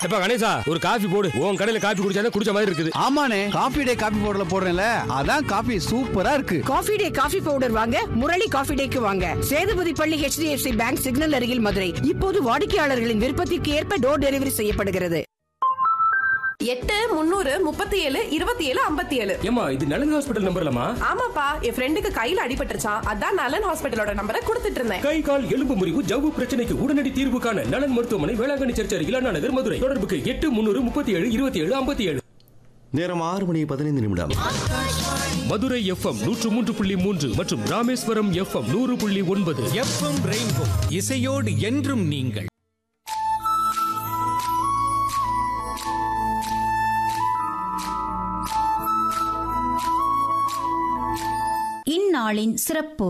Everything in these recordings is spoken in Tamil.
எப்ப கணேசா ஒரு காஃபி போடு உன் கடையில காஃபி குடிச்சாதான் குடிச்ச மாதிரி இருக்குது ஆமாண்ணே காபி டே காபி பவுடர்ல போடுறேன்ல அதான் காபி சூப்பரா இருக்கு காஃபி டே காஃபி பவுடர் வாங்க முரளி காஃபி டேக்கு வாங்க சேதுபதி பள்ளி HDFC பேங்க் சிக்னல் அருகில் மதுரை இப்போது வாடிக்கையாளர்களின் விருப்பத்திற்கு ஏற்ப டோர் டெலிவரி செய்யப்படுகிறது எட்டு முந்நூறு முப்பத்தி ஏழு இருபத்தி ஏழு ஐம்பத்தி ஏழு ஏமா இது நலன் ஹாஸ்பிட்டல் நம்பர்லமா ஆமாப்பா என் ஃப்ரெண்டுக்கு கையில அடிபட்டுருச்சான் அதான் நலன் ஹாஸ்பிட்டலோட நம்பரை கொடுத்துட்டு இருந்தேன் கை கால் எலும்பு முறிவு ஜவ்வு பிரச்சனைக்கு உடனடி தீர்வு காண நலன் மருத்துவமனை வேளாங்கண்ணி சர்ச் அருகில் அண்ணா நகர் மதுரை தொடர்புக்கு எட்டு முன்னூறு முப்பத்தி ஏழு இருபத்தி ஏழு ஐம்பத்தி ஏழு நேரம் ஆறு மணி பதினைந்து நிமிடம் மதுரை எஃப்எம் நூற்று மூன்று புள்ளி மூன்று மற்றும் ராமேஸ்வரம் எஃப்எம் நூறு புள்ளி ஒன்பது எஃப்எம் ரெயின்போ இசையோடு என்றும் நீங்கள் இந்நாளின் சிறப்பு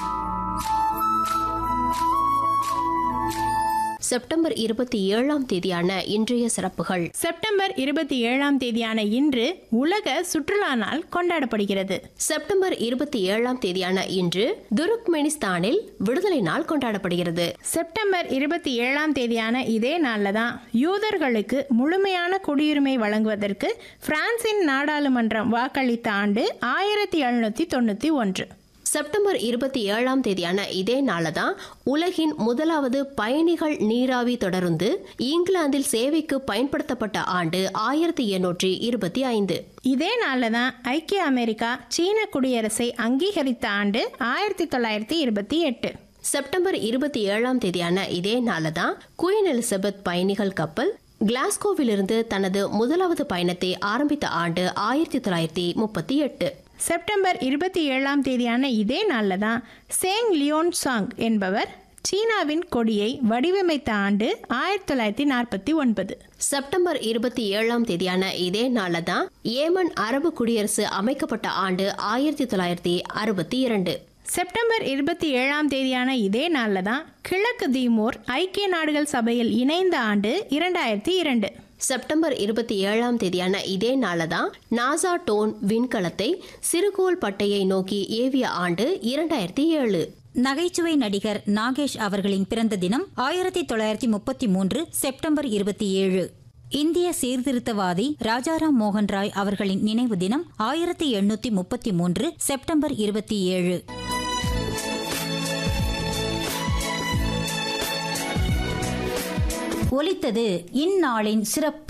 செப்டம்பர் இருபத்தி ஏழாம் தேதியான இன்றைய சிறப்புகள் செப்டம்பர் இருபத்தி ஏழாம் தேதியான இன்று உலக சுற்றுலா நாள் கொண்டாடப்படுகிறது செப்டம்பர் இருபத்தி ஏழாம் தேதியான இன்று துருக்மெனிஸ்தானில் விடுதலை நாள் கொண்டாடப்படுகிறது செப்டம்பர் இருபத்தி ஏழாம் தேதியான இதே நாளில் தான் யூதர்களுக்கு முழுமையான குடியுரிமை வழங்குவதற்கு பிரான்சின் நாடாளுமன்றம் வாக்களித்த ஆண்டு ஆயிரத்தி எழுநூத்தி தொண்ணூத்தி ஒன்று செப்டம்பர் இருபத்தி ஏழாம் தேதியான இதே நாளில் தான் உலகின் முதலாவது பயணிகள் நீராவி தொடருந்து இங்கிலாந்தில் சேவைக்கு பயன்படுத்தப்பட்ட ஆண்டு ஆயிரத்தி எண்ணூற்றி இருபத்தி ஐந்து இதே நாளில் தான் ஐக்கிய அமெரிக்கா சீன குடியரசை அங்கீகரித்த ஆண்டு ஆயிரத்தி தொள்ளாயிரத்தி இருபத்தி எட்டு செப்டம்பர் இருபத்தி ஏழாம் தேதியான இதே நாளில் தான் குயின் எலிசபெத் பயணிகள் கப்பல் கிளாஸ்கோவிலிருந்து தனது முதலாவது பயணத்தை ஆரம்பித்த ஆண்டு ஆயிரத்தி தொள்ளாயிரத்தி முப்பத்தி எட்டு செப்டம்பர் இருபத்தி ஏழாம் தேதியான இதே நாளில் தான் சேங் லியோன் சாங் என்பவர் சீனாவின் கொடியை வடிவமைத்த ஆண்டு ஆயிரத்தி தொள்ளாயிரத்தி நாற்பத்தி ஒன்பது செப்டம்பர் இருபத்தி ஏழாம் தேதியான இதே நாளில் தான் ஏமன் அரபு குடியரசு அமைக்கப்பட்ட ஆண்டு ஆயிரத்தி தொள்ளாயிரத்தி அறுபத்தி இரண்டு செப்டம்பர் இருபத்தி ஏழாம் தேதியான இதே நாளில் தான் கிழக்கு தீமோர் ஐக்கிய நாடுகள் சபையில் இணைந்த ஆண்டு இரண்டாயிரத்தி இரண்டு செப்டம்பர் இருபத்தி ஏழாம் தேதியான இதே நாளில் தான் நாசா டோன் விண்கலத்தை சிறுகோள் பட்டையை நோக்கி ஏவிய ஆண்டு இரண்டாயிரத்தி ஏழு நகைச்சுவை நடிகர் நாகேஷ் அவர்களின் பிறந்த தினம் ஆயிரத்தி தொள்ளாயிரத்தி முப்பத்தி மூன்று செப்டம்பர் இருபத்தி ஏழு இந்திய சீர்திருத்தவாதி ராஜாராம் மோகன் ராய் அவர்களின் நினைவு தினம் ஆயிரத்தி எண்ணூத்தி முப்பத்தி மூன்று செப்டம்பர் இருபத்தி ஏழு ஒலித்தது இந்நாளின் சிறப்பு